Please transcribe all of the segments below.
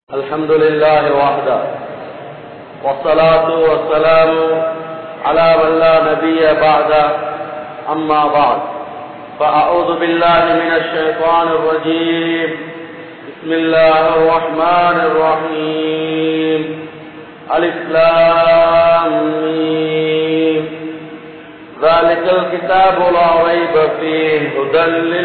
الحمد لله وحده والصلاة والسلام على من لا نبي بعد أما بعد فأعوذ بالله من الشيطان الرجيم بسم الله الرحمن الرحيم ألف لام ميم ذلك الكتاب لا ريب فيه هدى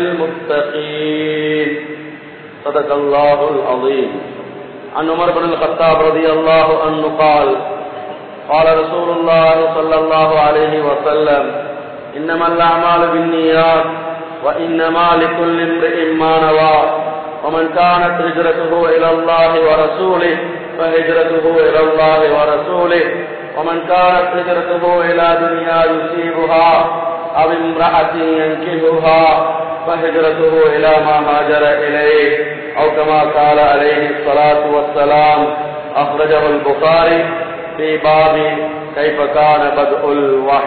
للمتقين صدق الله العظيم عن عمر بن الخطاب رضي الله عنه قال قال رسول الله صلى الله عليه وسلم إنما الأعمال بالنيات وإنما لكل امرئ ما نوى ومن كانت هجرته إلى الله ورسوله فهجرته إلى الله ورسوله ومن كانت هجرته إلى دنيا يصيبها أو امرأة ينكهها فهجرته إلى ما هاجر إليه أو كما قال عليه الصلاة والسلام أخرجه البخاري في باب كيف كان بدء الوحي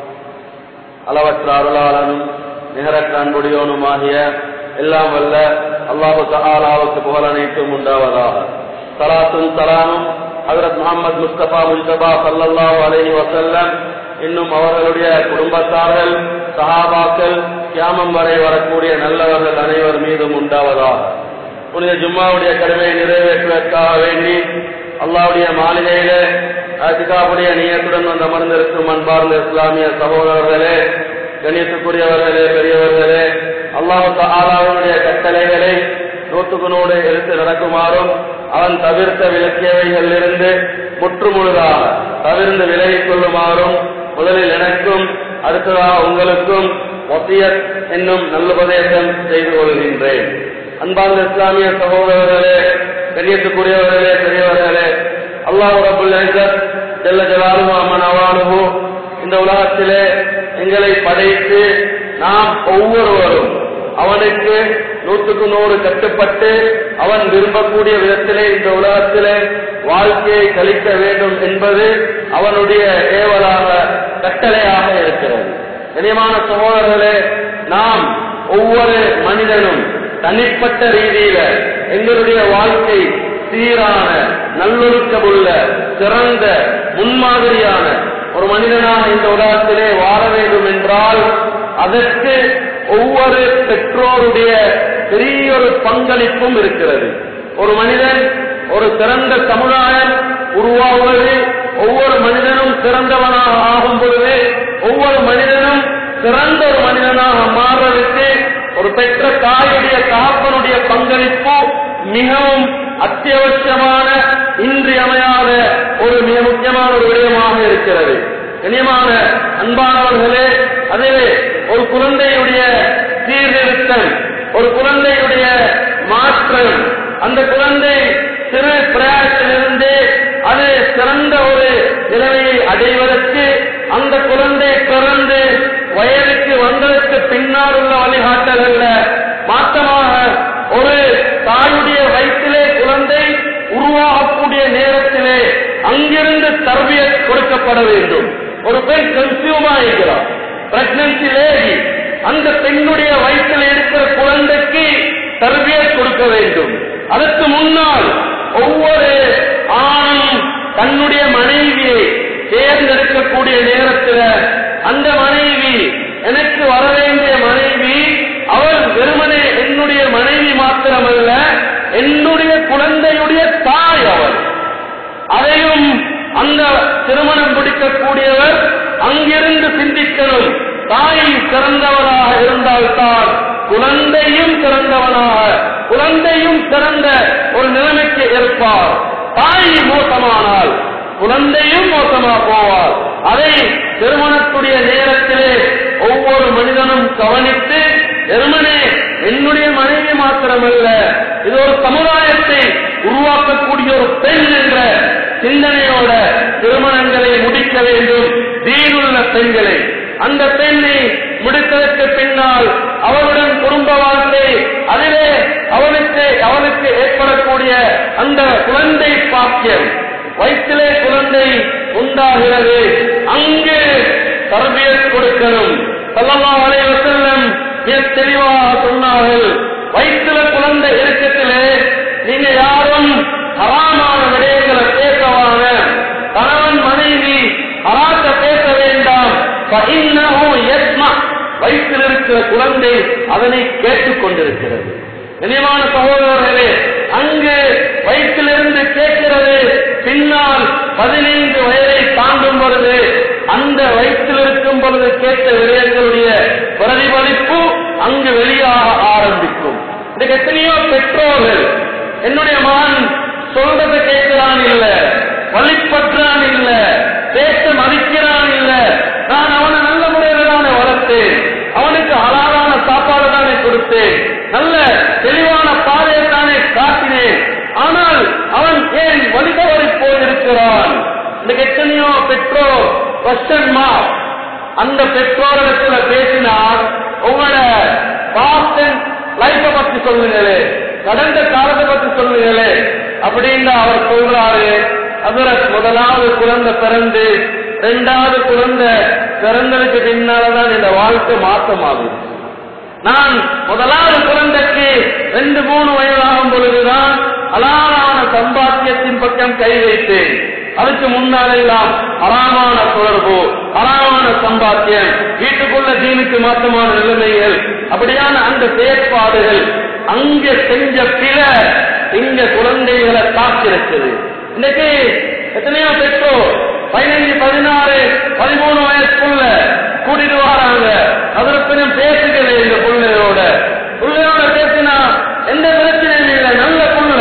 அளவற்ற அருளாளனும் நிகரற்ற அன்புடையோனுமாகிய எல்லாம் வல்ல அல்லாஹு தஆலாவுக்கு புகழ் அனைத்தும் உண்டாவதாக சலாத்தும் சலாமும் ஹஜரத் முகமது முஸ்தபா முஸ்தபா சல்லல்லாஹு அலைஹி வஸல்லம் இன்னும் அவர்களுடைய குடும்பத்தார்கள் சஹாபாக்கள் கியாமம் வரை வரக்கூடிய நல்லவர்கள் அனைவர் மீதும் உண்டாவதாக புனித ஜும்மாவுடைய கடமையை நிறைவேற்றுவதற்காக வேண்டி அல்லாவுடைய மாளிகையில அதிகாவுடைய நியத்துடன் வந்து அமர்ந்திருக்கும் அன்பார்ந்த இஸ்லாமிய சகோதரர்களே கணியத்துக்குரியவர்களே பெரியவர்களே அல்லாஹு ஆலாவுடைய கட்டளைகளை நூற்றுக்கு நூறு எடுத்து நடக்குமாறும் அவன் தவிர்த்த விளக்கியவைகளிலிருந்து முற்றுமுழுதாக தவிர்ந்து விலகிக் கொள்ளுமாறும் முதலில் எனக்கும் அடுத்ததாக உங்களுக்கும் ஒத்தியத் என்னும் நல்லுபதேசம் செய்து கொள்கின்றேன் அன்பார்ந்த இஸ்லாமிய சகோதரர்களே கண்ணியத்துக்குரியவர்களே பெரியவர்களே அல்லாஹ் ரபுல் ஜல்ல ஜலாலுஹு அம்மன் அவானுஹு இந்த உலகத்திலே எங்களை படைத்து நாம் ஒவ்வொருவரும் அவனுக்கு நூற்றுக்கு நூறு கட்டுப்பட்டு அவன் விரும்பக்கூடிய விதத்திலே இந்த உலகத்திலே வாழ்க்கையை கழிக்க வேண்டும் என்பது அவனுடைய ஏவலாக கட்டளையாக இருக்கிறது கனியமான சகோதரர்களே நாம் ஒவ்வொரு மனிதனும் தனிப்பட்ட ரீதியில எங்களுடைய வாழ்க்கை சீரான நல்லொழுக்கமுள்ள சிறந்த முன்மாதிரியான ஒரு மனிதனாக இந்த உலகத்திலே வாழ வேண்டும் என்றால் அதற்கு ஒவ்வொரு பெற்றோருடைய பெரிய ஒரு பங்களிப்பும் இருக்கிறது ஒரு மனிதன் ஒரு சிறந்த சமுதாயம் உருவாகுவது ஒவ்வொரு மனிதனும் சிறந்தவனாக ஆகும் பொழுது ஒவ்வொரு மனிதனும் சிறந்த ஒரு மனிதனாக மாறுவதற்கு ஒரு பெற்ற தாயுடைய காப்பனுடைய பங்களிப்பு மிகவும் அத்தியாவசியமான இன்றியமையாத ஒரு மிக முக்கியமான ஒரு விடயமாக இருக்கிறது கனியமான அன்பானவர்களே அதுவே ஒரு குழந்தையுடைய சீர்திருத்தம் ஒரு குழந்தையுடைய மாற்றம் அந்த குழந்தை சிறு பிரயாசத்திலிருந்து அது சிறந்த ஒரு நிலைமையை அடைவதற்கு அந்த குழந்தை பிறந்து வயதுக்கு வந்ததற்கு பின்னால் உள்ள வழிகாட்டல் அல்ல மாற்றமாக ஒரு தாயுடைய வயிற்றிலே குழந்தை உருவாகக்கூடிய நேரத்திலே அங்கிருந்து தர்பிய கொடுக்கப்பட வேண்டும் ஒரு பெண் கன்சியூம் ஆகிறார் பிரெக்னன்சி லேடி அந்த பெண்ணுடைய வயிற்றில் இருக்கிற குழந்தைக்கு தர்பிய கொடுக்க வேண்டும் அதற்கு முன்னால் ஒவ்வொரு ஆணும் தன்னுடைய மனைவியை தேர்ந்தெடுக்கக்கூடிய நேரத்தில் அந்த மனைவி எனக்கு வர வேண்டிய மனைவி அவள் வெறுமனே என்னுடைய மனைவி மாத்திரமல்ல என்னுடைய குழந்தையுடைய தாய் அவள் அதையும் அந்த திருமணம் முடிக்கக்கூடியவர் அங்கிருந்து சிந்திக்கணும் தாய் சிறந்தவராக இருந்தால்தான் குழந்தையும் சிறந்தவனாக குழந்தையும் சிறந்த ஒரு நிலைமைக்கு இருப்பார் தாய் மோசமானால் குழந்தையும் மோசமா போவார் அதை திருமணத்துடைய நேரத்திலே ஒவ்வொரு மனிதனும் கவனித்து வெறுமனே என்னுடைய மனைவி மாத்திரமல்ல இது ஒரு சமுதாயத்தை உருவாக்கக்கூடிய ஒரு பெண் என்ற சிந்தனையோட திருமணங்களை முடிக்க வேண்டும் தீனுள்ள பெண்களை அந்த பெண்ணை முடித்ததற்கு பின்னால் அவருடன் குடும்ப வாழ்க்கை அதிலே அவனுக்கு அவனுக்கு ஏற்படக்கூடிய அந்த குழந்தை பாக்கியம் வயிற்றிலே குழந்தை உண்டாகிறது அங்கு தரபியத் கொடுக்கணும் சல்லல்லா அலைஹி வஸல்லம் மிக தெளிவாக சொன்னார்கள் வயிற்றுல குழந்தை இருக்கத்திலே நீங்க யாரும் இனிமான சகோதரர்களே அங்கு வயிற்றிலிருந்து கேட்கிறது பின்னால் பதினைந்து வயதை தாண்டும் பொழுது அந்த வயிற்றில் இருக்கும் பொழுது கேட்ட விடயங்களுடைய பிரதிபலிப்பு அங்கு வெளியாக ஆரம்பிக்கும் இன்னைக்கு எத்தனையோ பெற்றோர்கள் என்னுடைய மகன் சொல்றதை கேட்கிறான் இல்ல வழிபற்றான் இல்ல பேச மதிக்கிறான் இல்ல நான் அவனை நல்ல முறையில தானே வளர்த்தேன் அவனுக்கு அழகான சாப்பாடு தானே கொடுத்தேன் நல்ல தெளிவான பாதையை தானே காட்டினேன் ஆனால் அவன் ஏன் வழிதவறி போயிருக்கிறான் இன்னைக்கு எத்தனையோ பெற்றோர் கொஸ்டன் மார்க் அந்த பெற்றோரிடத்துல பேசினா உங்களோட பாஸ்ட் லைஃப பத்தி சொல்லுங்களே கடந்த காலத்தை பத்தி சொல்லுங்களே அப்படின்னு அவர் சொல்றாரு அதற்கு முதலாவது குழந்தை பிறந்து இரண்டாவது குழந்தை பிறந்ததுக்கு பின்னால்தான் இந்த வாழ்க்கை மாற்றமாகுது நான் முதலாவது குழந்தைக்கு ரெண்டு மூணு வயதாகும் பொழுதுதான் அலாரான சம்பாத்தியத்தின் பக்கம் கை வைத்தேன் அதுக்கு முன்னாலெல்லாம் அறாமான தொடர்பு அறாமான சம்பாத்தியம் வீட்டுக்குள்ள தீனுக்கு மாற்றமான நிலைமைகள் அப்படியான அந்த செயற்பாடுகள் அங்க செஞ்ச பிற இங்க குழந்தைகளை தாக்கிருக்குது இன்னைக்கு எத்தனையோ பெற்றோர் பதினஞ்சு பதினாறு பதிமூணு வயசுக்குள்ள கூட்டிட்டு வராங்க அதற்கு பேசுகிறேன் இந்த பிள்ளையோட பிள்ளையோட பேசினா எந்த பிரச்சனையும் இல்லை நல்ல புள்ள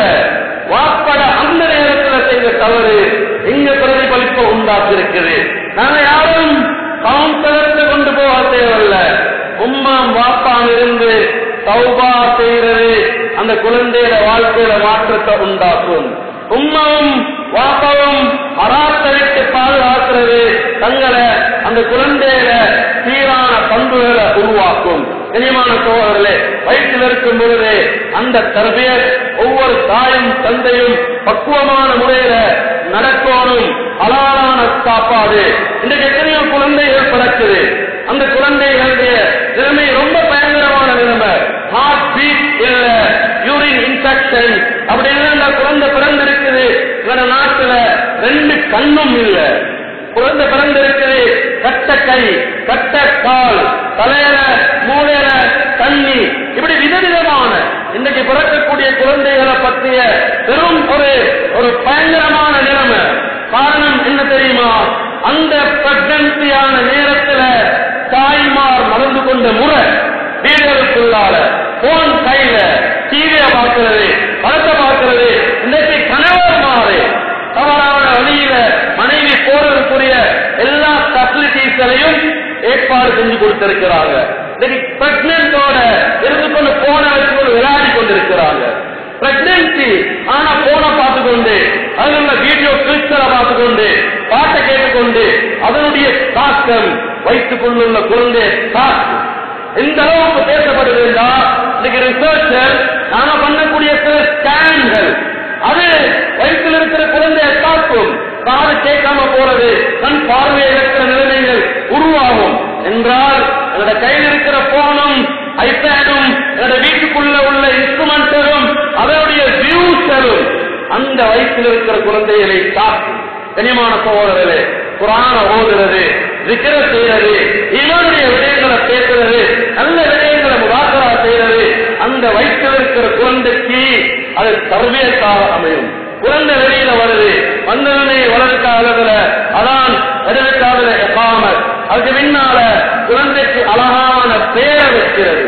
வாப்பட அந்த நேரத்துல செய்த தவறு இங்க பிரதிபலிப்பை உண்டாக்கி இருக்குது நாங்க யாரும் கவுன்சிலருக்கு கொண்டு போக தேவையில்ல உம்மாம் வாப்பாம் இருந்து தௌபா செய்யறது அந்த குழந்தையோட வாழ்க்கையில மாற்றத்தை உண்டாக்கும் உம்மாவும் வாப்பாவும் அராத்தை விட்டு பாதுகாக்கிறது தங்களை அந்த குழந்தையில சீரான பண்புகளை உருவாக்கும் கனியமான சோழர்களே வயிற்றில் இருக்கும் பொழுது அந்த தர்பியர் ஒவ்வொரு தாயும் தந்தையும் பக்குவமான முறையில நடக்கணும் அலாலான சாப்பாடு இன்றைக்கு எத்தனையோ குழந்தைகள் பிறக்குது அந்த குழந்தைகளுடைய நிலைமை ரொம்ப பயங்கரமான நிலைமை ஹார்ட் பீட் இல்ல யூரின் இன்ஃபெக்ஷன் அப்படின்னு அந்த குழந்தை பிறந்திருக்குது இவட நாட்டுல ரெண்டு கண்ணும் இல்ல குழந்தை பிறந்திருக்குது கட்ட கை கட்ட கால் தலையில மூளையில தண்ணி இப்படி விதவிதமான இன்னைக்கு பிறக்கக்கூடிய குழந்தைகளை பற்றிய பெரும் ஒரு ஒரு பயங்கரமான நிலைமை காரணம் என்ன தெரியுமா அந்த பிரெக்னன்சியான நேரத்துல தாய்மார் நடந்து கொண்ட முறை வீடுகளுக்குள்ளால போன் கையில டிவிய பார்க்கிறது படத்தை பார்க்கிறது இன்னைக்கு கணவர் மாறு தவறான வழியில மனைவி போறதுக்குரிய எல்லா ஃபெசிலிட்டிஸ்களையும் ஏற்பாடு செஞ்சு கொடுத்திருக்கிறாங்க இன்னைக்கு பிரெக்னன்டோட இருந்து கொண்டு போன வச்சு கொண்டு விளையாடி கொண்டிருக்கிறாங்க பிரெக்னன்சி ஆனா போன பார்த்துக்கொண்டு அதில் உள்ள வீடியோ கிளிப்ஸை பார்த்துக்கொண்டு பாட்டை கேட்டுக்கொண்டு அதனுடைய தாக்கம் வயிற்றுக்குள்ளுள்ள குழந்தை தாக்கம் எந்த அளவுக்கு பேசப்படுது இன்னைக்கு ரிசர்ச்சர் நாம பண்ணக்கூடிய சில ஸ்கேன்கள் அது வயிற்றில் இருக்கிற குழந்தையை தாக்கும் காது கேட்காம போறது கண் பார்வை இருக்கிற நிலைமைகள் உருவாகும் என்றால் என்னோட கையில் இருக்கிற போனும் ஐபேடும் என்னோட வீட்டுக்குள்ள உள்ள இன்ஸ்ட்ருமெண்ட்ஸும் அதனுடைய வியூஸரும் அந்த வயசில் இருக்கிற குழந்தைகளை தாக்கும் கனிமான சகோதரர்களே குரான ஓதுறது விக்கிர செய்யறது இவனுடைய விடயங்களை பேசுறது நல்ல விடயங்களை முதாக்கரா செய்யறது அந்த வயிற்றில் இருக்கிற குழந்தைக்கு அது தர்பியத்தாக அமையும் குழந்தை வெளியில வருது வந்தவனே வளர்க்காததுல அதான் எடுக்காதல எகாமத் அதுக்கு பின்னால குழந்தைக்கு அழகான பெயரை வைக்கிறது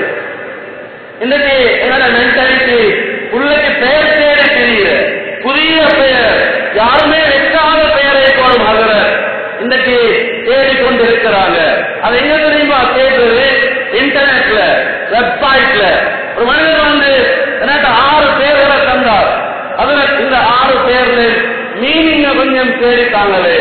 இன்னைக்கு என்னோட மென்டாலிட்டி பிள்ளைக்கு பெயர் தேடி தெரியல புதிய பெயர் யாருமே வைக்காத பெயரை போடும் அதுல இன்னைக்கு தேடி கொண்டு இருக்கிறாங்க அது எங்க தெரியுமா கேட்கறது இன்டர்நெட்ல வெப்சைட்ல ஒரு மனிதர் வந்து எனக்கு ஆறு பேர்களை தந்தார் அதுல இந்த ஆறு பேர்ல மீனிங்க கொஞ்சம் தேடித்தாங்களே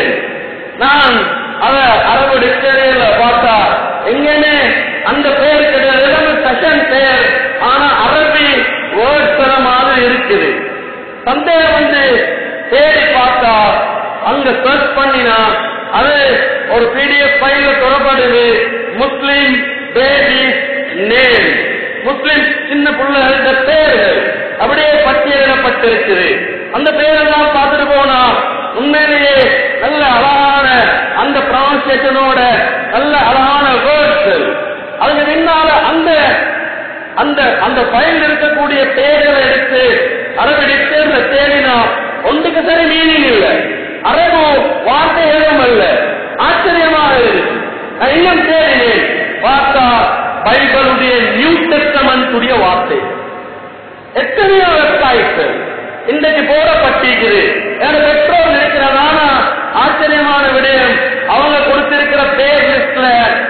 நான் அத அரபு டிக்ஷனரியில பார்த்தா எங்கேயுமே அந்த பேர் கிடையாது எல்லாமே செஷன் பெயர் ஆனா அரபி வேர்ட் தர மாதிரி இருக்குது சந்தேகம் வந்து தேடி பார்த்தா அங்க சர்ச் பண்ணினா அது ஒரு பிடிஎஃப் ஃபைல்ல தொடர்படுது முஸ்லிம் பேபி நேம் முஸ்லிம் சின்ன பிள்ளைகள பேர்கள் அப்படியே பட்டியலிடப்பட்டிருக்குது அந்த பேரெல்லாம் பார்த்துட்டு போனா உண்மையிலேயே நல்ல அழகான அந்த ப்ரொனன்சியேஷனோட நல்ல அழகான வேர்ட்ஸ் அதுக்கு பின்னால அந்த அந்த அந்த ஃபைல் இருக்கக்கூடிய பேர்களை எடுத்து அரபு டிக்ஷனரியில தேடினா ஒன்றுக்கு சரி மீனிங் இல்ல அரபு வார்த்தை ஏதும் அல்ல ஆச்சரியமாக இருக்கு நான் இன்னும் தேடினேன் பார்த்தா பைபிளுடைய நியூ டெஸ்டமென்ட்டுடைய வார்த்தை எத்தனையோ வெப்சைட் இன்றைக்கு போடப்பட்டிருக்குது என பெற்றோர் இருக்கிறதான ஆச்சரியமான விடயம் அவங்க கொடுத்திருக்கிற பேர் லிஸ்ட்ல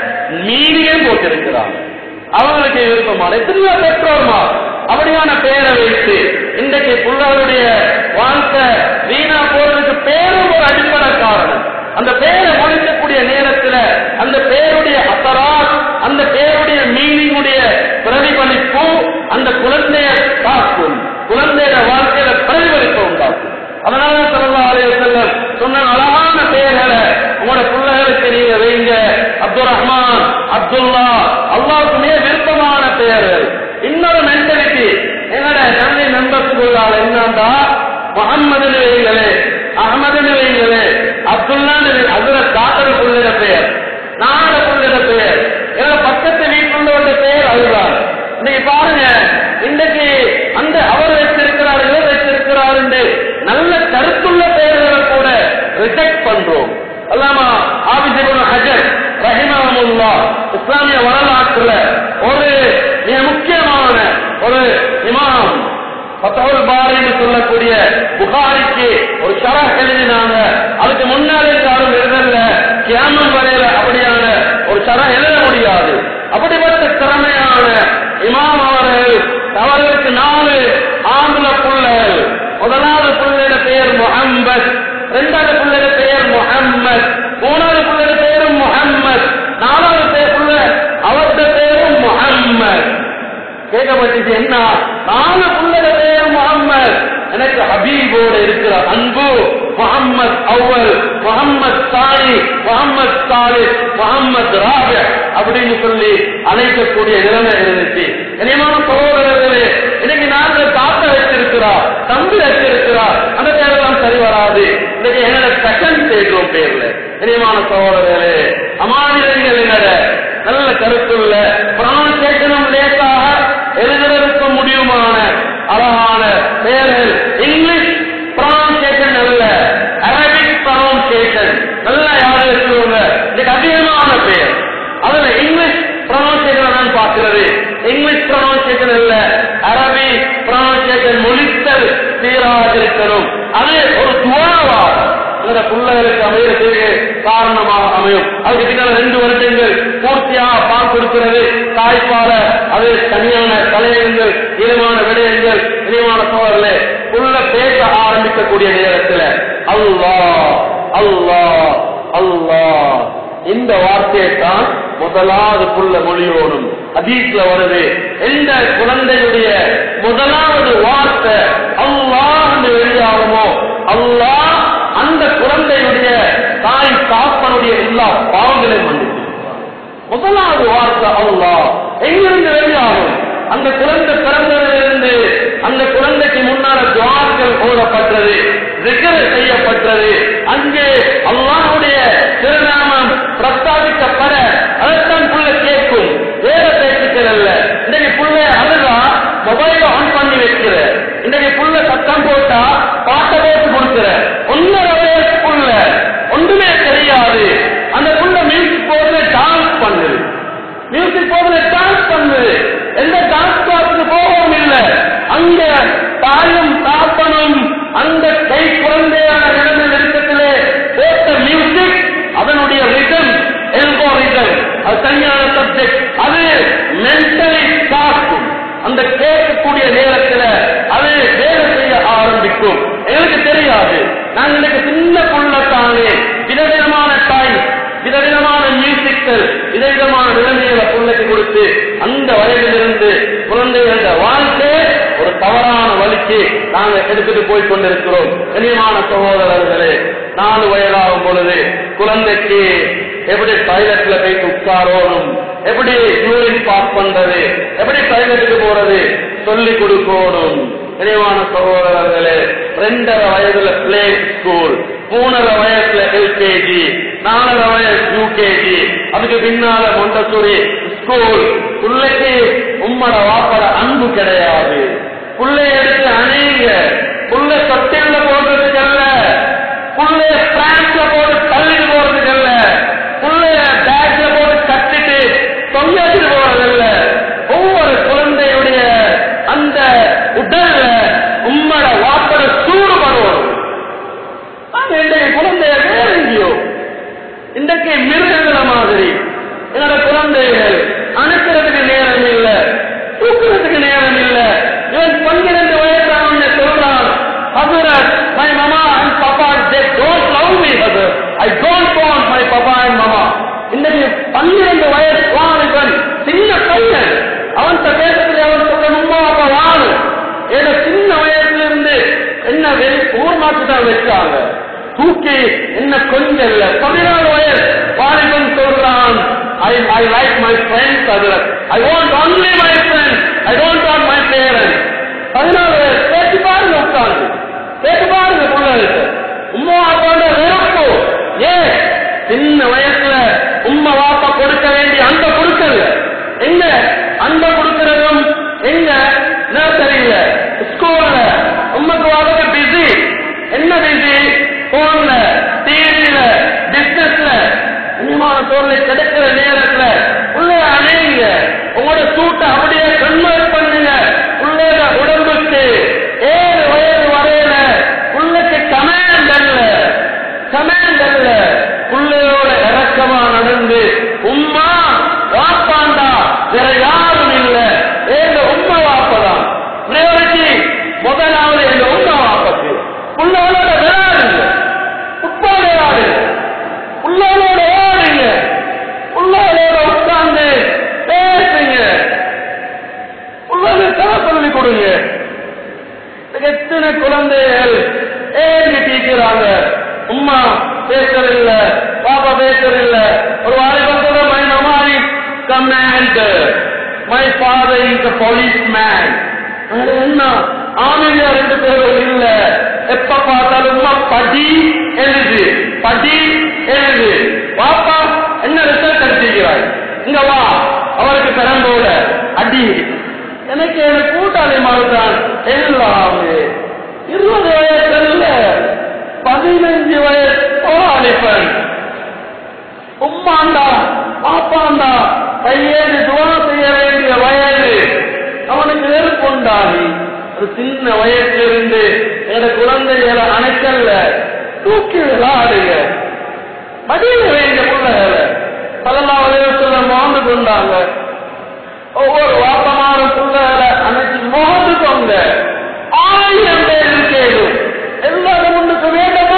மீனியம் போட்டிருக்கிறாங்க அவங்களுக்கு விருப்பமான எத்தனையோ பெற்றோர்மா அப்படியான பேரை வைத்து இன்றைக்கு பிள்ளைகளுடைய வாழ்க்கை வீணா போறதுக்கு பேரும் ஒரு அடிப்படை காரணம் அந்த பேரை முடிக்கக்கூடிய நேரத்துல அந்த பேருடைய அசராத் அந்த பேருடைய மீனிங்குடைய பிரதிபலிப்பு அந்த குழந்தைய காக்கும் குழந்தையோட வாழ்க்கையில பிரதிபலிப்பு உண்டாக்கும் அதனால சல்லா அலையம் சொன்ன அழகான பெயர்களை உங்களோட பிள்ளைகளுக்கு நீங்க வைங்க அப்துல் ரஹ்மான் அப்துல்லா அல்லாவுக்கு மிக விருப்பமான பெயர்கள் இன்னொரு மென்டாலிட்டி என்னோட தந்தை நண்பர்களுக்கால என்னண்டா முகம்மதுன்னு வைங்களே அகமதுன்னு வைங்களே அப்துல்லான்னு அதுல காட்டுற பிள்ளைட பெயர் நாட பிள்ளைட பெயர் ஏன்னா பக்கத்து வீட்டுள்ளவங்க பெயர் அதுதான் இன்னைக்கு பாருங்க இன்றைக்கு அந்த அவர் வச்சிருக்கிறார் இவர் வச்சிருக்கிறார் என்று நல்ல கருத்துள்ள பெயர்களை கூட ரிஜெக்ட் பண்றோம் அல்லாமா ஆபிசிபுன் ஹஜர் ரஹிமஹமுல்லா இஸ்லாமிய வரலாற்றுல ஒரு மிக முக்கியமான ஒரு இமாம் பத்தவல் பாரின்னு சொல்லக்கூடிய புகாரிக்கு ஒரு ஷரஹ் எழுதினாங்க அதுக்கு முன்னாலே யாரும் எழுதல கியாமம் வரையில அப்படியான ஒரு ஷரஹ் எழுத முடியாது அப்படிப்பட்ட திறமையான இமாம் அவர்கள் அவர்களுக்கு நாலு ஆம்பளை பிள்ளைகள் முதலாவது பிள்ளையோட பெயர் முஹம்மத் இரண்டாவது பிள்ளையோட பெயர் முஹம்மத் மூணாவது பிள்ளையோட பெயரும் முஹம்மத் நாலாவது பெயர் பிள்ளை அவருடைய பெயரும் முஹம்மத் கேட்கப்பட்டுச்சு என்ன நாலு பிள்ளைட பேரும் முகம்மது எனக்கு ஹபீபோடு இருக்கிற அன்பு முகம்மது அவ்வல் முகம்மது சாலி முகம்மது சாலி முகம்மது ராபி அப்படின்னு சொல்லி அழைக்கக்கூடிய நிலைமை இருந்துச்சு இனிமான சகோதரர்களே இன்னைக்கு நாங்கள் தாத்தா வச்சிருக்கிறா தம்பி வச்சிருக்கிறா அந்த பேரெல்லாம் சரி வராது இன்னைக்கு என்னோட செகண்ட் தேடுறோம் பேர்ல இனிமான சகோதரர்களே அமானிதங்கள் என்னோட நல்ல கருத்துள்ள பிரான்சேஷனும் லேசாக எழுதுறதுக்கு முடியுமான அழகான பெயர்கள் இங்கிலீஷ் ப்ரொனவுன்சியேஷன் அல்ல அரபிக் ப்ரொனவுன்சியேஷன் நல்ல யாரும் இருக்கிறவங்க இதுக்கு அதிகமான பெயர் அதுல இங்கிலீஷ் ப்ரொனவுன்சியேஷன் நான் பார்க்கிறது இங்கிலீஷ் ப்ரொனவுன்சியேஷன் இல்ல அரபி ப்ரொனவுன்சியேஷன் மொழித்தல் சீராக இருக்கணும் அது ஒரு துவாவாகும் இந்த பிள்ளைகளுக்கு அமையறதுக்கு காரணமாக அமையும் அதுக்கு பின்னால் ரெண்டு வருடங்கள் பூர்த்தியாக பால் கொடுக்கிறது தாய்ப்பால அது தனியான தலையங்கள் இனமான விடயங்கள் இனிமான சோழர்களே உள்ள பேச ஆரம்பிக்கக்கூடிய நேரத்தில் அல்லா அல்லா அல்லா இந்த வார்த்தையை தான் முதலாவது புள்ள மொழியோடும் அதீஸ்ல வருது எந்த குழந்தையுடைய முதலாவது வார்த்தை அல்லாஹ் என்று வெளியாகுமோ அல்லாஹ் அந்த குழந்தையுடைய தாய் தாப்பனுடைய எல்லா பாவங்களையும் மன்னித்து முதலாவது வார்த்தை அல்லாஹ் எங்கிருந்து வெளியாகும் அந்த குழந்தை பிறந்ததிலிருந்து அந்த குழந்தைக்கு முன்னால துவார்கள் ஓடப்பட்டது ரிகர் செய்யப்பட்டது அங்கே அல்லாஹ்வுடைய திருநாமம் பிரஸ்தாபிக்கப்பட அதைத்தான் புள்ள கேட்கும் வேற பேச்சுக்கள் அல்ல இன்னைக்கு புள்ள அழுதா மொபைல ஆன் பண்ணி வைக்கிற இன்னைக்கு புள்ள சத்தம் போட்டா பாட்டை போட்டு கொடுக்கிற ஒன்னரை வயசு புள்ள ஒன்றுமே தெரியாது அந்த புள்ள மியூசிக் போதுல டான்ஸ் பண்ணுது மியூசிக் போதுல டான்ஸ் பண்ணுது எந்த டான்ஸ் கிளாஸுக்கு போகவும் இல்லை அங்க தாயும் தாப்பனும் அந்த கை குழந்தையான நிலைமை நெருக்கத்திலே போட்ட மியூசிக் அதனுடைய ரிதம் எல்கோ ரிதம் அது தனியான சப்ஜெக்ட் அது மென்டலி தாக்கும் அந்த கேட்கக்கூடிய நேரத்தில் அது வேலை செய்ய ஆரம்பிக்கும் எனக்கு தெரியாது நான் இன்னைக்கு சின்ன புள்ள தானே விதவிதமான டைம் விதவிதமான மியூசிக்கள் விதவிதமான நிலைமைகளை பிள்ளைக்கு கொடுத்து அந்த வயதிலிருந்து குழந்தைகள வாழ்க்கை ஒரு தவறான வழிக்கு நாங்கள் எடுத்துட்டு போய் கொண்டிருக்கிறோம் கண்ணியமான சகோதரர்களே நாலு வயதாகும் பொழுது குழந்தைக்கு எப்படி டாய்லெட்ல போய் உட்காரோணும் எப்படி யூரின் பாஸ் பண்றது எப்படி டாய்லெட்டுக்கு போறது சொல்லி கொடுக்கணும் கனிவான சகோதரர்களே ரெண்டரை வயதுல பிளே ஸ்கூல் மூணரை வயசுல எல்கேஜி நாலரை வயசு யூகேஜி அதுக்கு பின்னால மொண்டசூரி ஸ்கூல் பிள்ளைக்கு உம்மட வாப்பட அன்பு கிடையாது புள்ளைய எடுத்து அணைங்க புள்ள தொட்டில போடுறதுக்கு அல்ல புள்ளைய பிரான்ஸ்ல போட்டு தள்ளிட்டு போறதுக்கு அல்ல புள்ளைய பேக்ல போட்டு கட்டிட்டு தொங்கிட்டு போறதில்ல ஒவ்வொரு குழந்தையுடைய அந்த உடல்ல உம்மட வாப்பட சூடு படுவோம் ஆனா இன்றைக்கு குழந்தைய வேற எங்கேயோ இன்றைக்கு மிருகங்கள மாதிரி என்னோட குழந்தைகள் அணைக்கிறதுக்கு நேரம் இல்ல தூக்குறதுக்கு நேரம் இல்ல இவன் பன்னிரண்டு வயசான சொல்றான் ஹசரத் மை மமா அண்ட் பாப்பா தே டோன்ட் லவ் மீ ஹசரத் I don't want my papa and mama இன்னைக்கு பன்னிரண்டு வயசு வாலிபன் சின்ன பையன் அவன்கிட்ட பேசுறது அவன் சொல்ற அம்மா அப்பா வாழு ஏன்னா சின்ன வயசுல இருந்து என்ன வெ- ஊர் மாட்டு தான் வச்சாங்க தூக்கி என்ன கொஞ்சம் இல்ல பதினாலு வயசு வாலிபன் சொல்றான் I I like my friends அதுல I want only my friends I don't want my parents பதினாலு வயசு கேட்டு பாருங்க உட்கார்ந்து கேட்டு பாருங்க பிள்ளைகளுக்கு உம்மா அப்பாண்ட வெறுப்பு ஏன் சின்ன வயசுல உம்மா வாப்பா கொடுக்க வேண்டிய அந்த கொடுக்கல எங்க அந்த கொடுக்கறதும் எங்க நர்சரியில ஸ்கூல்ல உம்மக்கு வாப்பா பிஸி என்ன பிஸி போன்ல டிவியில பிசினஸ்ல இனிமான சோழனை கிடைக்கிற நேரத்துல உள்ள அணையுங்க உங்களோட சூட்டை அப்படியே கன்வெர்ட் பண்ணுங்க உள்ளேட உடம்புக்கு ஏழு வயது வரையில உள்ளுக்கு கமாண்ட் அல்ல கமாண்ட் அல்ல புள்ளையோட இறக்கமா நடந்து உம்மா வாப்பாண்டா வேற யாரும் இல்ல ஏங்க உம்மா வாப்பதான் பிரையாரிட்டி முதலாவது எங்க உம்மா வாப்பக்கு புள்ளையோட விளையாடுங்க ஃபுட்பால் விளையாடுங்க புள்ளையோட ஓடுங்க புள்ளையோட உட்கார்ந்து பேசுங்க புள்ளைகளுக்கு கதை சொல்லி கொடுங்க இதுக்கு எத்தனை குழந்தைகள் ஏங்கி டீச்சராங்க உம்மா பேசுறதில்ல பாப்பா பேசுறதில்ல ஒரு வாலிபன் சொல்ற மை நமாரி commander my father is a policeman என்ன ஆமிலியா ரெண்டு பேரும் இல்ல எப்ப பார்த்தாலும் உம்மா படி எழுது படி எழுது பாப்பா என்ன ரிசல்ட் அடிச்சிருக்கிறாய் இங்க வா அவருக்கு பெரம்போட அடி எனக்கு என் கூட்டாளி மாதிரிதான் எல்லாமே இருபது வயசு இல்ல பதினஞ்சு வயசு போராளிப்பன் உம்மாண்டா பாப்பாண்டா கையேந்து துவா செய்ய வேண்டிய வயது அவனுக்கு வெறுப்புண்டாகி ஒரு சின்ன வயசுல இருந்து எங்க குழந்தைகளை அணைக்கல்ல தூக்கி விளையாடுங்க மடியில வேண்டிய பிள்ளைகளை பல்லா வலையுத்துல வாழ்ந்து கொண்டாங்க ஒவ்வொரு வாப்பமாரும் பிள்ளைகளை அணைச்சு மோதுக்கோங்க ஆயிரம் பேர் இருக்கேனும் எல்லாரும் முன்னுக்கு வேண்டுமா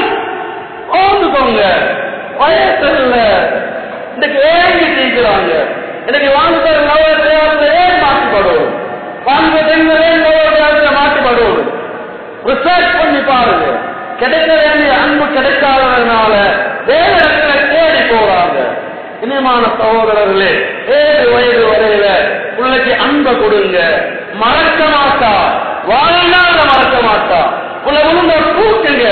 மோதுக்கோங்க வயசு இல்ல இன்னைக்கு ஏங்கி தீக்கிறாங்க இன்னைக்கு வாங்குற நவரத்தை ஏன் மாற்றிப்படும் வாங்குற பெண்கள் ஏன் நவரத்தை மாற்றிப்படும் ரிசர்ச் பண்ணி பாருங்க கிடைக்க வேண்டிய அன்பு கிடைக்காததுனால வேற இடத்துல தேடி போறாங்க இனிமான சகோதரர்களே ஏழு வயது வரையில பிள்ளைக்கு அன்பை கொடுங்க மறக்க மாட்டா வாழ்நாள் மறக்க மாட்டா உள்ள உள்ள கூட்டுங்க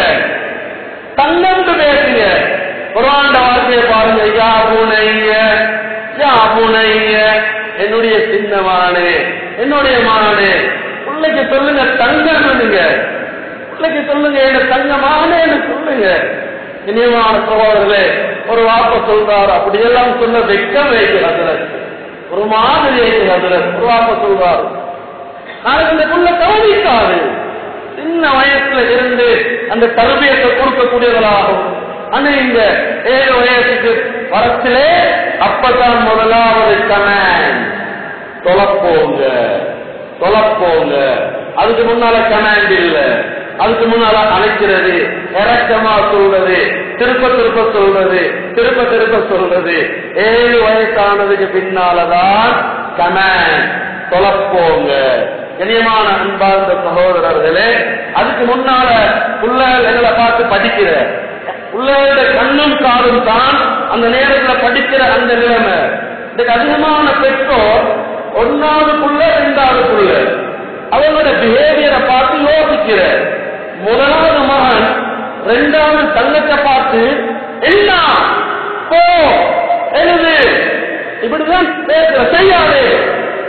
தன்னந்து பேசுங்க குராண்ட வார்த்தையை பாருங்க யா பூனைங்க யா பூனைங்க என்னுடைய சின்ன மானே என்னுடைய மானே பிள்ளைக்கு சொல்லுங்க தங்கம் பிள்ளைக்கு சொல்லுங்க என்ன தங்கமானேன்னு சொல்லுங்க இனியமான சகோதரர்களே ஒரு வாப்ப சொல்றாரு அப்படியெல்லாம் சொல்ல வெக்கம் வைக்கிறது ஒரு மாதிரி வைக்கிறது ஒரு வாப்ப சொல்றாரு நாளைக்கு இந்த புள்ள கவனிக்காது சின்ன வயசுல இருந்து அந்த தருபியத்தை கொடுக்கக்கூடியவர்களாகும் ஆனா இந்த ஏழு வயசுக்கு வரத்திலே அப்பதான் முதலாவது கமாண்ட் தொலைப்போங்க தொலைப்போங்க அதுக்கு முன்னால கமாண்ட் இல்ல அதுக்கு முன்னால அழைக்கிறது இறக்கமா சொல்றது திருப்ப திருப்ப சொல்றது திருப்ப திருப்ப சொல்றது ஏழு வயசானதுக்கு பின்னாலதான் கமாண்ட் தொலைப்போங்க கண்ணியமான அன்பார்ந்த சகோதரர்களே அதுக்கு முன்னால பிள்ளைகள் எங்களை பார்த்து படிக்கிற பிள்ளைகளோட கண்ணும் காதும் தான் அந்த நேரத்துல படிக்கிற அந்த நிலைமை இதுக்கு அதிகமான பெற்றோர் ஒன்னாவது புள்ள ரெண்டாவது புள்ள அவங்களோட பிஹேவியரை பார்த்து யோசிக்கிற முதலாவது மகன் ரெண்டாவது தங்கத்தை பார்த்து என்ன போ எழுது இப்படிதான் பேசுற செய்யாது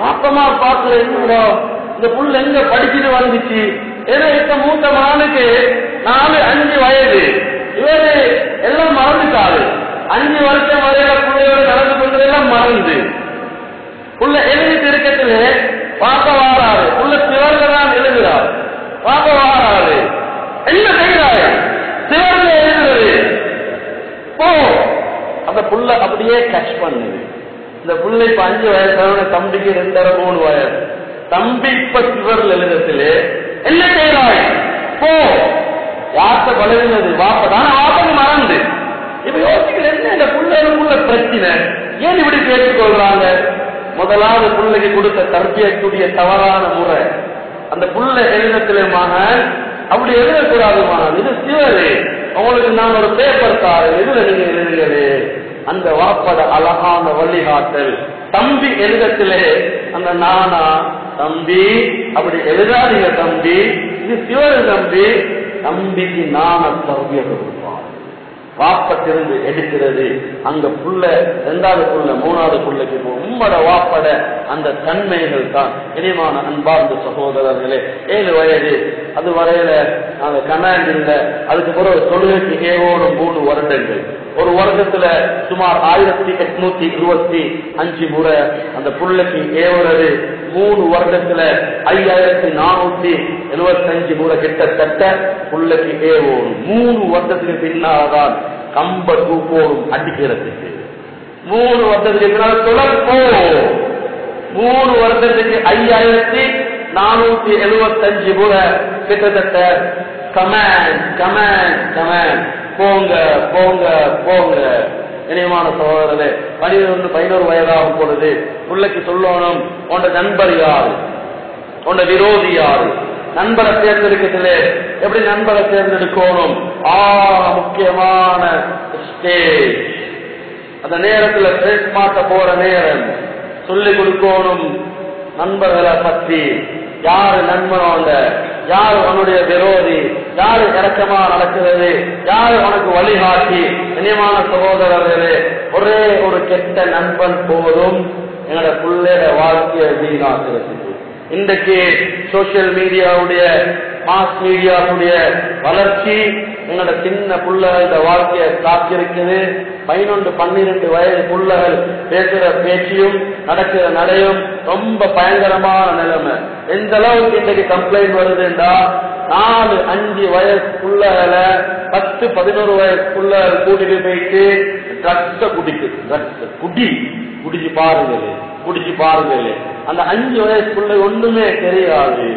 அப்பமா பார்க்கல என்னடா இந்த புள்ள எங்க படிச்சுட்டு வந்துச்சு ஏன்னா இப்ப மூத்த மகனுக்கு நாலு அஞ்சு வயது இவரு எல்லாம் மறந்துட்டாரு அஞ்சு வருஷம் வரையில பிள்ளையோட நடந்து கொண்டதெல்லாம் மறந்து உள்ள எழுதிட்டு இருக்கத்துல பார்க்க வாராரு உள்ள சிவர்ல தான் எழுதுறார் பார்க்க வாராரு என்ன செய்யறாரு சிவர்ல எழுதுறது போ அந்த புள்ள அப்படியே கஷ் பண்ணுது இந்த புள்ள இப்ப அஞ்சு வயசான தம்பிக்கு ரெண்டரை மூணு வயசு தம்பி இப்ப சிவர்ல எழுதத்திலே என்ன செய்யறாய் போ யார்கிட்ட பழகினது வாப்பதான் வாப்பது மறந்து இப்ப யோசிக்கிற என்ன இந்த புள்ளைகளுக்குள்ள பிரச்சனை ஏன் இப்படி கேட்டுக்கொள்றாங்க முதலாவது பிள்ளைக்கு கொடுத்த தர்பியக்கூடிய தவறான முறை அந்த புள்ள எழுதத்திலே மகன் அப்படி எழுதக்கூடாது மகன் இது சிவரு உங்களுக்கு நான் ஒரு பேப்பர் தாரு இதுல நீங்க எழுதுங்களே அந்த வாப்பட அழகான வழிகாட்டல் தம்பி எழுதத்திலே அந்த நானா தம்பி அப்படி எழுதாதீங்க தம்பி இது சிவரு தம்பி தம்பிக்கு நான தர்பிய கொடுப்பான் வாப்பத்திலிருந்து எடுக்கிறது அங்க புள்ள இரண்டாவது புள்ள மூணாவது புள்ளைக்கு உம்மட வாப்பட அந்த தன்மைகள் தான் இனிமான அன்பார்ந்த சகோதரர்களே ஏழு வயது அது வரையில நாங்க கமாண்ட் இல்ல அதுக்கு பிறகு தொழுகைக்கு ஏவோடு மூணு வருடங்கள் ஒரு வருடத்துல சுமார் ஆயிரத்தி எட்நூத்தி இருபத்தி அஞ்சு முறை அந்த புள்ளைக்கு ஏவுறது மூணு வருடத்துல ஐயாயிரத்தி நானூத்தி எழுபத்தஞ்சு முறை கிட்டத்தட்ட புள்ளைக்கு ஏவோடும் மூணு வருடத்துக்கு பின்னால்தான் கம்ப தூக்கோடும் அடிக்கிறதுக்கு மூணு வருடத்துக்கு பின்னால் துளப்போ மூணு வருடத்துக்கு ஐயாயிரத்தி நானூத்தி எழுபத்தஞ்சு முறை கிட்டத்தட்ட கமேன் கமேன் கமேன் போங்க போங்க போங்க இனியமான சகோதரர்களே பனிரெண்டு பதினோரு வயதாகும் பொழுது பிள்ளைக்கு சொல்லணும் உன்னோட நண்பர் யாரு உன்னோட விரோதி யாரு நண்பரை தேர்ந்தெடுக்கிறதுல எப்படி நண்பரை தேர்ந்தெடுக்கணும் ஆ முக்கியமான ஸ்டேஜ் அந்த நேரத்துல பேஸ் மாட்ட போற நேரம் சொல்லி கொடுக்கணும் நண்பர்களை பற்றி யாரு நண்பனோட யாரு உன்னுடைய விரோதி யாரு இறக்கமா நடக்கிறது யாரு உனக்கு வழிகாட்டி இனியமான சகோதரர்களே ஒரே ஒரு கெட்ட நண்பன் போதும் எங்களோட பிள்ளையோட வாழ்க்கையை வீணாக்குறதுக்கு இன்றைக்கு சோசியல் மீடியாவுடைய மாஸ் மீடியாவுடைய வளர்ச்சி எங்களோட சின்ன புள்ளகளோட வாழ்க்கையை தாக்கியிருக்குது பதினொன்று பன்னிரண்டு வயது புள்ளகள் பேசுற பேச்சியும் நடக்கிற நடையும் ரொம்ப பயங்கரமான நிலைமை எந்த அளவுக்கு இன்றைக்கு கம்ப்ளைண்ட் வருதுண்டா நாலு அஞ்சு வயசு புள்ளகளை பத்து பதினோரு வயசு புள்ளகள் கூட்டிட்டு போயிட்டு ட்ரக்ஸ குடிக்குது ட்ரக்ஸ் குடி குடிச்சு பாருங்களே குடிச்சு பாருங்களே அந்த அஞ்சு வயசு பிள்ளை ஒண்ணுமே தெரியாது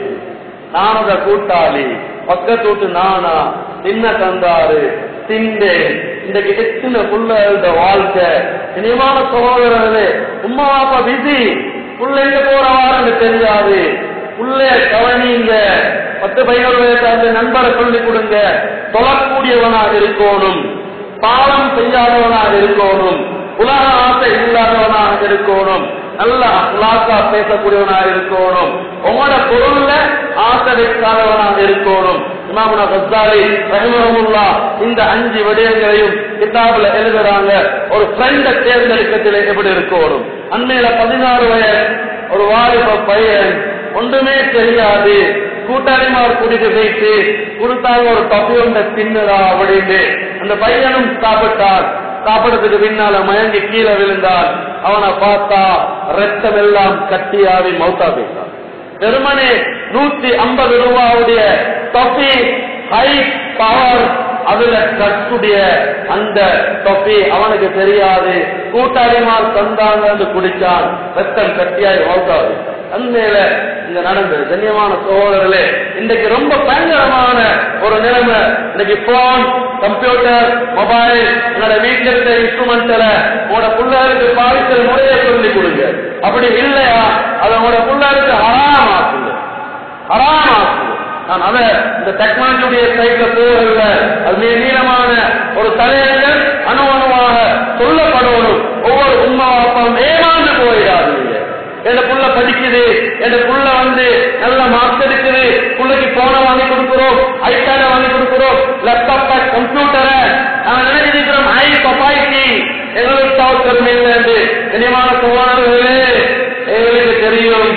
நானத கூட்டாளி பக்கத்து வீட்டு நானா தின்ன தந்தாரு திண்டேன் இன்றைக்கு எத்தனை புள்ளகளோட வாழ்க்கை இனிமான சகோதரர்களே உம்மா அப்பா பிஸி புள்ள எங்க போறவாருன்னு தெரியாது புள்ளைய கவனிங்க பத்து பதினோரு வயசாவது நண்பரை சொல்லிக் கொடுங்க தொழக்கூடியவனாக இருக்கணும் பாவம் செய்யாதவனாக இருக்கணும் உலக ஆசை இல்லாதவனாக இருக்கணும் நல்ல அஹ்லாக்கா பேசக்கூடியவனாக இருக்கணும் உங்களோட பொருள்ல ஆசை வைக்காதவனாக இருக்கணும் இமாமுனா கஸ்தாலி ரஹிமஹமுல்லா இந்த அஞ்சு விடயங்களையும் கிதாபுல எழுதுறாங்க ஒரு ஃப்ரெண்ட தேர்ந்தெடுக்கத்தில் எப்படி இருக்கணும் அண்மையில பதினாறு வயசு ஒரு வாலிப பையன் ஒன்றுமே தெரியாது கூட்டாளிமார் கூட்டிட்டு போயிட்டு கொடுத்தாங்க ஒரு தொகை ஒன்றை தின்னுடா அப்படின்னு அந்த பையனும் சாப்பிட்டார் சாப்பிடறதுக்கு பின்னால மயங்கி கீழே விழுந்தார் அவனை பார்த்தா ரத்தம் எல்லாம் கட்டியாவி மௌத்தா போயிட்டான் வெறுமனே நூத்தி ஐம்பது ரூபாவுடைய தொகை ஹை பவர் அதுல கட்டுடைய அந்த தொகை அவனுக்கு தெரியாது கூட்டாளிமார் தந்தாங்க குடிச்சான் ரத்தம் கட்டியாய் மௌத்தாவி அந்நில இங்க நடந்தது கண்ணியமான சகோதரர்களே இன்றைக்கு ரொம்ப பயங்கரமான ஒரு நிலைமை இன்னைக்கு போன் கம்ப்யூட்டர் மொபைல் என்னோட வீட்டுல இருக்க இன்ஸ்ட்ருமெண்ட்ல உங்களோட பிள்ளைகளுக்கு பாவித்தல் முறையை சொல்லி கொடுங்க அப்படி இல்லையா அதை உங்களோட பிள்ளைகளுக்கு ஹராமாக்குங்க ஹராமாக்குங்க நான் அத இந்த டெக்னாலஜியுடைய சைட்ல போகல அது மிக நீளமான ஒரு தலையங்கள் அணு அணுவாக சொல்லப்படணும் ஒவ்வொரு உண்மை வாப்பாவும் ஏமாந்து போயிடாதீங்க என் புள்ள படிக்குது என் புள்ள வந்து நல்ல மார்க்ஸ் எடுக்குது புள்ளைக்கு போனை வாங்கி கொடுக்கிறோம் ஐபேட வாங்கி கொடுக்கிறோம் லேப்டாப் கம்ப்யூட்டரை நாங்க நினைச்சிருக்கிறோம் ஐ பப்பாய்க்கு எங்களுக்கு தவறு இல்லை என்று கனியமான சோழர்களே எங்களுக்கு தெரியும்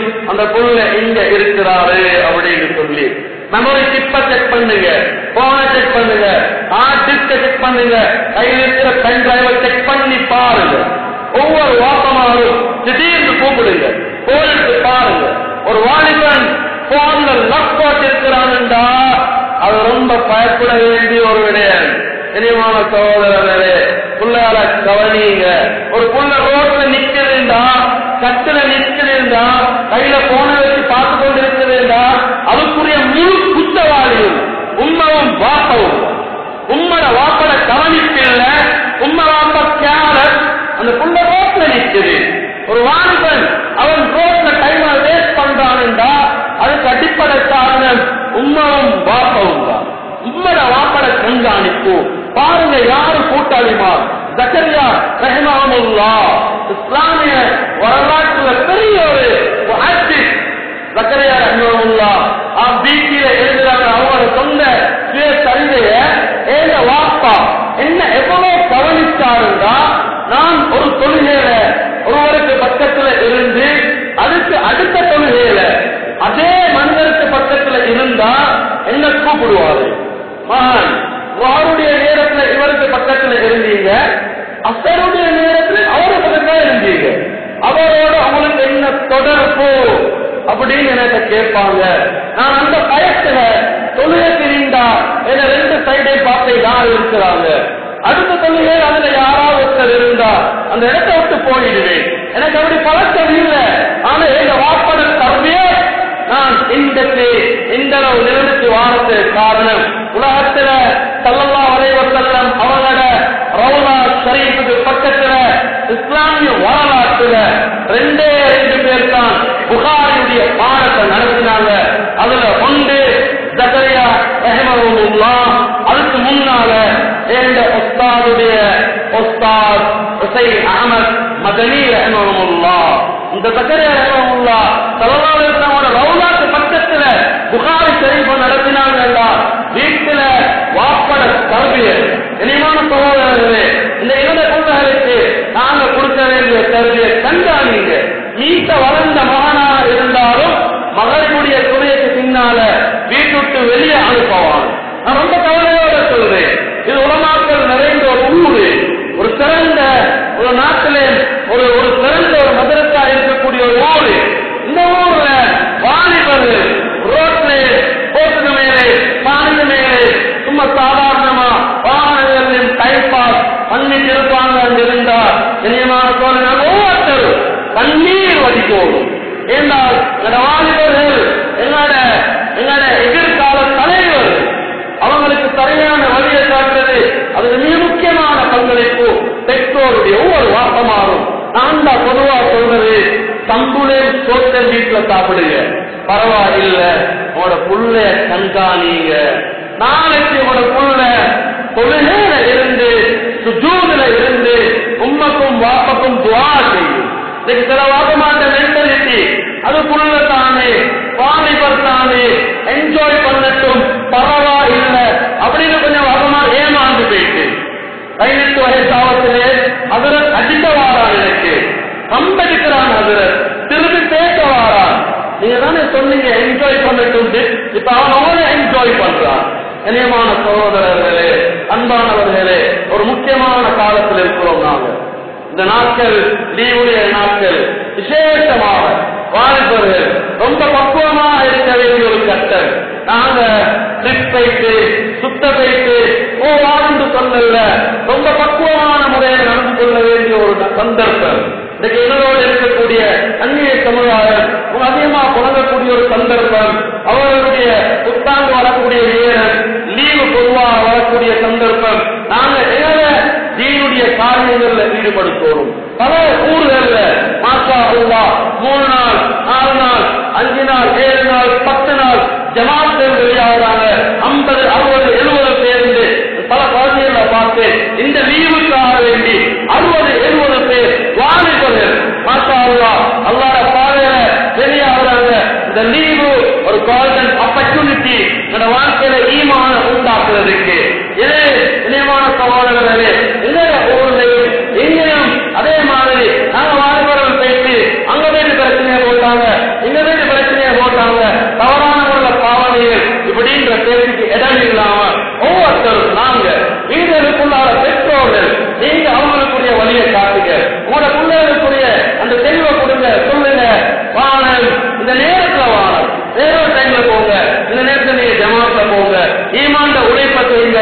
அந்த புள்ள இங்க இருக்கிறாரு அப்படின்னு சொல்லி மெமரி சிப்ப செக் பண்ணுங்க போனை செக் பண்ணுங்க ஹார்ட் டிஸ்க செக் பண்ணுங்க கையில் இருக்கிற பென் டிரைவை செக் பண்ணி பாருங்க ஒவ்வொரு வாசமாலும் திடீர்னு கூப்பிடுங்க போயிட்டு பாருங்க ஒரு வாலிபன் போன்ல லக் போட்டு இருக்கிறான்டா அது ரொம்ப பயப்பட வேண்டிய ஒரு விடயம் இனிமான சகோதரர்களே புள்ளால கவனிங்க ஒரு புள்ள ரோட்ல நிக்கிறதுண்டா கட்டுல நிக்கிறதுண்டா கையில போன வச்சு பார்த்து கொண்டு இருக்கிறதுண்டா அதுக்குரிய முழு குத்தவாளியும் உண்மவும் வாப்பவும் உம்மட வாப்பட கவனிப்பில்ல உம்ம வாப்ப கேரட் அந்த புள்ள ரோட்ல நிக்குது ஒரு வாலிபன் அவன் ரோட்ல டைம் வேஸ்ட் பண்றான்டா அதுக்கு அடிப்படை காரணம் உம்மவும் வாப்பவும் தான் உம்மட வாப்பட கண்காணிப்பு பாருங்க யாரு கூட்டாளிமா ஜக்கரியா ரஹ்மானுல்லா இஸ்லாமிய வரலாற்றுல பெரிய ஒரு முஹத்திஸ் ஜக்கரியா ரஹ்மானுல்லா பிபியில எழுதுறாங்க அவங்களோட சொந்த சுய சரிதைய ஏங்க வாப்பா என்ன எவ்வளவு கவனிச்சாருந்தா நான் ஒரு தொழுகையில ஒருவருக்கு பக்கத்துல இருந்து அதுக்கு அடுத்த தொழுகையில அதே மனிதருக்கு பக்கத்துல இருந்தா என்ன கூப்பிடுவாரு மகான் வாருடைய நேரத்துல இவருக்கு பக்கத்துல இருந்தீங்க அசருடைய நேரத்துல அவரு பக்கத்துல இருந்தீங்க அவரோட அவங்களுக்கு என்ன தொடர்பு அப்படின்னு எனக்கு கேட்பாங்க நான் அந்த பயத்துல தொழுகை தெரிந்தா என்ன ரெண்டு சைடை பார்த்து யார் இருக்கிறாங்க அடுத்த தொழுகை அதுல யாராவது ஒருத்தர் இருந்தா அந்த இடத்தை விட்டு போயிடுவேன் எனக்கு அப்படி பழக்கம் இல்லை ஆனா எங்க வாப்பட தருமையே நான் இன்றைக்கு இந்த அளவு நிலைமைக்கு வாரத்துக்கு காரணம் உலகத்துல சல்லல்லா வரைவர் செல்லம் அவங்களோட ரவுலா ஷரீஃபுக்கு பக்கத்துல இஸ்லாமிய வரலாற்றுல ரெண்டே ரெண்டு பேர் தான் புகாரியுடைய பாடத்தை நடத்தினாங்க அதுல ஒன்று ஜக்கரியா ரஹமவுல்லா அதுக்கு முன்னால ஏண்ட உஸ்தாதுடைய உஸ்தாத் உசைன் அகமத் மதனி ரஹமவுல்லா இந்த ஜக்கரியா ரஹமவுல்லா சல்லல்லாஹு அலைஹி வஸல்லமோட ரவுலாக்கு பக்கத்துல புகாரி ஷரீஃபை நடத்தினாங்கடா வீட்டுல வாப்பட தரபியர் இனிமான சகோதரர்களே இந்த இரண்டு குழந்தைகளுக்கு நாங்க கொடுக்க வேண்டிய கருவியை கண்காணிங்க மீட்ட வளர்ந்த மகனாக இருந்தாலும் மகளிருடைய துணைக்கு பின்னால வீட்டுக்கு வெளியே அனுப்புவான் நான் ரொம்ப கவலையோட சொல்றேன் இது உலமாக்கள் நிறைந்த ஒரு ஊரு ஒரு சிறந்த ஒரு நாட்டிலே ஒரு ஒரு சிறந்த ஒரு மதரசா இருக்கக்கூடிய ஒரு ஊரு இந்த ஊர்ல வாலிபர்கள் ரோட்ல போட்டுக்கு மேலே பானைக்கு மேலே சும்மா சாதாரணமா வாகனங்களின் டைம் பாஸ் பண்ணிட்டு இருப்பாங்க அங்க இருந்தா இனியமான சோழர்கள் ஒவ்வொருத்தரும் கண்ணீர் வடிக்கோடும் ஏண்டால் எங்களோட வாலிபர்கள் எங்களோட எங்களோட எதிர்கால தலைவர் அவங்களுக்கு சரியான வழியை காட்டுறது அது மிக முக்கியமான பங்களிப்பு பெற்றோருடைய ஒவ்வொரு வாசமாகும் நான் தான் பொதுவா சொல்றது தம்புலே சோத்த வீட்டுல சாப்பிடுங்க பரவாயில்ல உங்களோட புள்ள கண்காணிங்க நாளைக்கு உங்களோட புள்ள தொழுகையில இருந்து சுஜூதுல இருந்து உம்மக்கும் வாப்பக்கும் துவா செய்யும் இன்னைக்கு சில வாசமாட்ட மென்டாலிட்டி அது புள்ள தானே வாலிபர் தானே என்ஜாய் பண்ணட்டும் பரவாயில்ல அப்படின்னு கொஞ்சம் வாசமா ஏமாந்து போயிட்டு பதினெட்டு வயசு ஆபத்திலே அதுல அடிக்க வாரான் எனக்கு கம்பெடுக்கிறான் அதுல திரும்பி பேச வாரான் நீங்க தானே சொன்னீங்க என்ஜாய் பண்ணட்டும் இப்ப அவன் அவனை என்ஜாய் பண்றான் இனியமான சகோதரர்களே அன்பானவர்களே ஒரு முக்கியமான காலத்தில் இருக்கிறோம் நாங்க இந்த நாட்கள் லீவுடைய நாட்கள் விசேஷமாக வாலிபர்கள் ரொம்ப பக்குவமாக இருக்க வேண்டிய ஒரு கட்டம் நாங்க ட்ரிப் போயிட்டு சுத்த போயிட்டு ஓ வாழ்ந்து சொல்லல ரொம்ப பக்குவமான முறையில் நடந்து கொள்ள வேண்டிய ஒரு சந்தர்ப்பம் இன்னைக்கு எங்களோடு இருக்கக்கூடிய அந்நிய சமுதாயம் ரொம்ப அதிகமா புழங்கக்கூடிய ஒரு சந்தர்ப்பம் அவர்களுடைய புத்தாண்டு வரக்கூடிய நேரம் லீவு பொதுவாக வரக்கூடிய சந்தர்ப்பம் நாங்க எங்களை தீனுடைய காரியங்கள்ல ஈடுபடுத்தோம் பல ஊர்கள்ல மாஷா அல்லா மூணு நாள் நாலு நாள் அஞ்சு நாள் ஏழு நாள் பத்து நாள் ஜமாத்தில் வெளியாகிறாங்க ஐம்பது அறுபது எழுபது பேருந்து பல பகுதிகளை பார்த்து இந்த லீவுக்காக வேண்டி அறுபது எழுபது பேர் வாலிபர்கள் மாஷா அல்லா அல்லாட பாதையில வெளியாகிறாங்க இந்த லீவு ஒரு கோல்டன் ஆப்பர்ச்சுனிட்டி என்னோட வாழ்க்கையில ஈமான உண்டாக்குறதுக்கு இது இணையமான சகோதரர்களே இந்த ஊர்லையும் எங்கேயும் அதே மாதிரி நாங்க வாலிபர்கள் போயிட்டு அங்க போயிட்டு பிரச்சனையை போட்டாங்க இங்க போயிட்டு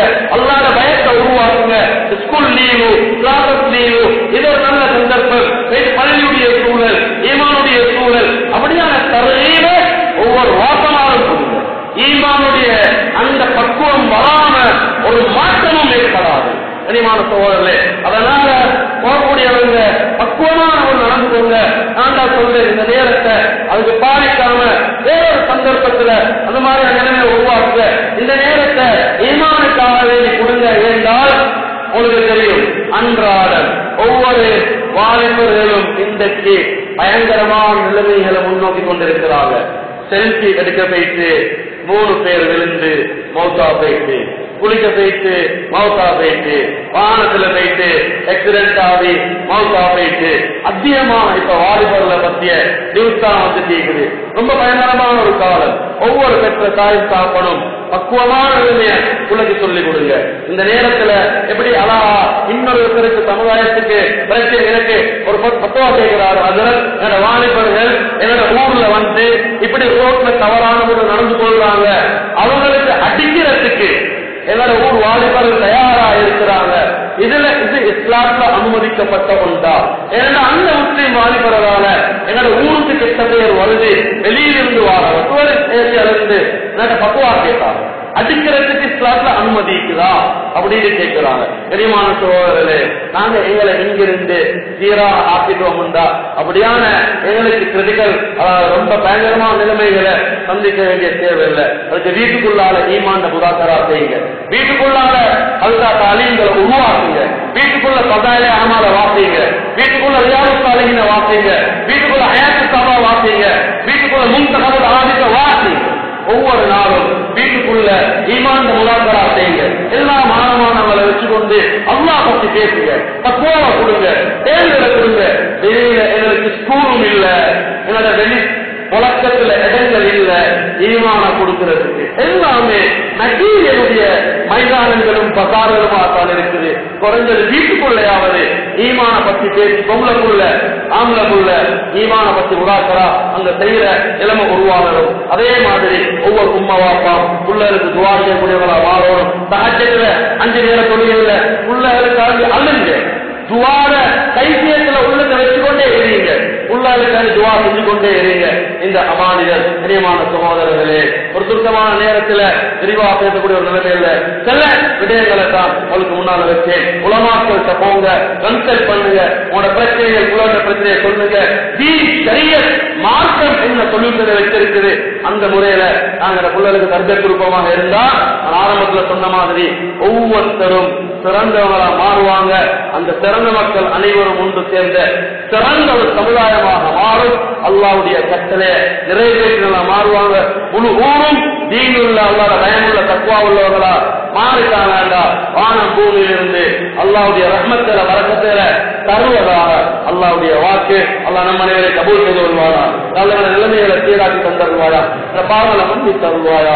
அல்லாத பயத்தை உருவாக்குங்க ஸ்கூல் லீவு கிளாஸ் லீவு இது ஒரு நல்ல சந்தர்ப்பம் இது பள்ளியுடைய சூழல் ஈமானுடைய சூழல் அப்படியான தரையில ஒவ்வொரு வாசமாலும் கொடுங்க ஈமானுடைய அந்த பக்குவம் வராம ஒரு மாற்றமும் ஏற்படாது கனிமான சோழர்களே அதனால போகக்கூடியவங்க பக்குவமானவங்க நடந்துக்கோங்க நான் தான் சொல்றேன் இந்த நேரத்தை அதுக்கு பாதிக்காம வேறொரு சந்தர்ப்பத்துல அந்த மாதிரி நிலைமை உருவாக்குங்க இந்த நேரத்தை ஈமானுக்காக வேண்டி கொடுங்க என்றால் உங்களுக்கு தெரியும் அன்றாடம் ஒவ்வொரு வாலிபர்களும் இன்றைக்கு பயங்கரமான நிலைமைகளை முன்னோக்கி கொண்டிருக்கிறாங்க செல்ஃபி எடுக்க போயிட்டு மூணு பேர் விழுந்து மௌத்தா போயிட்டு குளிக்க போயிட்டு மவுத்தா போயிட்டு வாகனத்துல போயிட்டு ஆக்சிடென்ட் ஆகி மவுத்தா போயிட்டு அதிகமா இப்ப வாலிபர்ல பத்திய நியூஸ் தான் வந்து கேக்குது ரொம்ப பயங்கரமான ஒரு காலம் ஒவ்வொரு பெற்ற தாய் சாப்பனும் பக்குவமான நிலைமைய பிள்ளைக்கு சொல்லிக் கொடுங்க இந்த நேரத்துல எப்படி அழகா இன்னொருத்தருக்கு சமுதாயத்துக்கு பிரச்சனை எனக்கு ஒரு பத்- பத்துவா செய்கிறார் அதில் என்னோட வாலிபர்கள் என்னோட ஊர்ல வந்து இப்படி ரோட்ல தவறான முறை நடந்து கொள்றாங்க அவங்களுக்கு அடிக்கிறதுக்கு என்னோட ஊர் வாலிபர்கள் தயாரா இருக்கிறாங்க இதுல இது இஸ்லாத்துல அனுமதிக்கப்பட்ட ஒன்றா ஏன்னா அந்த முஸ்லீம் வாலிபர்களால என்னோட ஊருக்கு கெட்ட பெயர் வருது வெளியிலிருந்து வார இருந்து என்னோட பக்குவா கேட்டாங்க அடிக்கிறதுக்கு இஸ்லாத்துல அனுமதி இருக்குதா அப்படின்னு கேட்கிறாங்க கனிமான சோழர்களே நாங்க எங்களை இங்கிருந்து சீரா ஆக்கிட்டோம்டா அப்படியான எங்களுக்கு கிரிட்டிக்கல் ரொம்ப பயங்கரமான நிலைமைகளை சந்திக்க வேண்டிய தேவையில்லை அதுக்கு வீட்டுக்குள்ளால ஈமாண்ட புதாக்கரா செய்யுங்க வீட்டுக்குள்ளால அதுக்கா தாலீம்களை உருவாக்குங்க வீட்டுக்குள்ள பதாயில ஆமால வாசிங்க வீட்டுக்குள்ள ரியாது சாலிகின வாசிங்க வீட்டுக்குள்ள ஹயாத்து சாபா வாசிங்க வீட்டுக்குள்ள முன்தகவல் ஆதிக்க வாசிங்க ஒவ்வொரு நாளும் வீட்டுக்குள்ள ஈமான் முலாக்கரா செய்யுங்க எல்லா மாணவர்களை வச்சுக்கொண்டு அல்லாஹ் பத்தி பேசுங்க தக்குவாவை கொடுங்க தேர்தலை கொடுங்க வெளியில எங்களுக்கு ஸ்கூலும் இல்ல என்னோட வெளி புழக்கத்துல இடங்கள் இல்ல ஈமான கொடுக்கிறதுக்கு எல்லாமே மெட்டீரியலுடைய மைதானங்களும் பசார்களுமா தான் இருக்குது குறைஞ்சது வீட்டுக்குள்ளையாவது ஈமான பத்தி பேசி பொம்பளைக்குள்ள ஆம்பளைக்குள்ள ஈமான பத்தி உடாக்கரா அங்க செய்யற நிலைமை உருவாகணும் அதே மாதிரி ஒவ்வொரு உம்மா வாப்பா பிள்ளைகளுக்கு துவா செய்யக்கூடியவங்களா வாழணும் தகச்சத்துல அஞ்சு நேர தொழில பிள்ளைகளுக்கு அழுங்க துவார கைசியத்துல உள்ளத்தை வச்சுக்கொண்டே எரியுங்க உள்ளாளுக்கான துவா செஞ்சு கொண்டே எரியுங்க இந்த அமானிதர் பிரியமான சகோதரர்களே ஒரு சுருக்கமான நேரத்துல விரிவா பேசக்கூடிய ஒரு நிலைமையில சில விடயங்களை தான் உங்களுக்கு முன்னால வச்சேன் உலமாக்கள்கிட்ட போங்க கன்சல்ட் பண்ணுங்க உங்களோட பிரச்சனைகள் உங்களோட பிரச்சனையை சொல்லுங்க தீ சரியத் மார்க்கம் என்ன சொல்யூஷனை வச்சிருக்குது அந்த முறையில நாங்க இந்த பிள்ளைகளுக்கு தர்க்க குரூபமாக இருந்தா நான் ஆரம்பத்துல சொன்ன மாதிரி ஒவ்வொருத்தரும் சிறந்தவங்களா மாறுவாங்க அந்த சிறந்த மக்கள் அனைவரும் ஒன்று சேர்ந்த சிறந்த ஒரு சமுதாயமாக மாறும் அல்லாவுடைய கட்டளை நிறைவேற்றினா மாறுவாங்க முழு ஊரும் தீனுள்ள அல்லாத பயனுள்ள தக்குவா உள்ளவர்களா மாறிட்டாங்க வேண்டாம் வானம் பூமியிலிருந்து அல்லாவுடைய ரஹ்மத்தில வரக்கத்தில தருவதாக அல்லாவுடைய வாக்கு அல்லாஹ் நம்ம அனைவரை கபூல் செய்து கொள்வாரா நல்ல நிலைமைகளை சீராக்கி தந்தருவாயா இந்த பாவங்களை மன்னி தருவாயா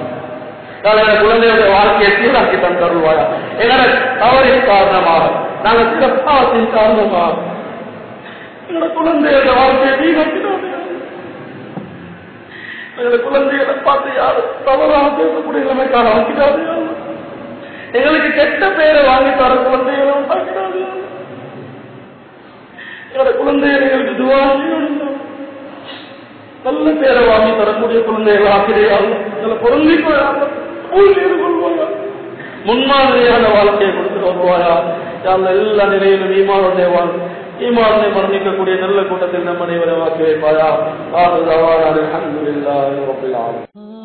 எங்களோட குழந்தைகளுடைய வாழ்க்கையை சீராக்கி தந்தருவாயா எங்களோட தவறின் காரணமாக நாங்கள் சில பாவத்தின் காரணமாக எங்களோட குழந்தைகளோட வாழ்க்கையை வீணாக்கினாங்க எங்களோட குழந்தைகளை பார்த்து யாரும் தவறாக பேசக்கூடிய நிலைமைக்கான ஆக்கிடாது எங்களுக்கு கெட்ட பெயரை வாங்கி தர குழந்தைகளை உண்டாக்கிடாது எங்களோட குழந்தைகளை எங்களுக்கு துவா செய்யணும் நல்ல பேரை வாங்கி தரக்கூடிய குழந்தைகள் ஆசிரியர்கள் இதுல பொருந்தி கொள்வாங்க முன்மாதிரியான வாழ்க்கையை கொடுத்துட்டு வருவாயா யாருல எல்லா நிலையிலும் ஈமானுடைய வாழ் ஈமானை மரணிக்கக்கூடிய நல்ல கூட்டத்தில் நம்ம அனைவரை வாக்கி வைப்பாயா அல்ஹம்துலில்லாஹி ரப்பில் ஆலமீன்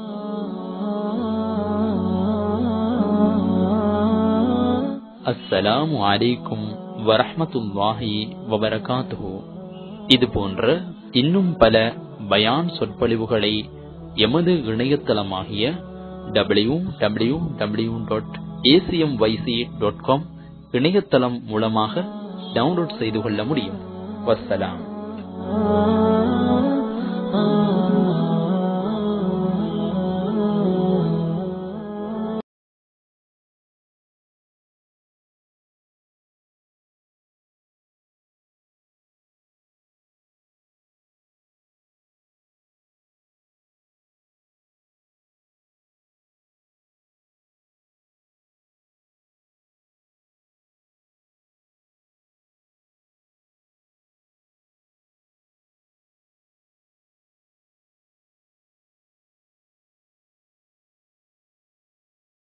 அஸ்ஸலாமு அலைக்கும் வரஹ்மத்துல்லாஹி வபரகாத்துஹு இது போன்ற இன்னும் பல பயான் சொற்பொழிவுகளை எமது இணையதளமாகிய W W W dot ACM YC dot com இணையதளம் மூலமாக டவுன்லோட் செய்து கொள்ள முடியும் வஸ்ஸலாம்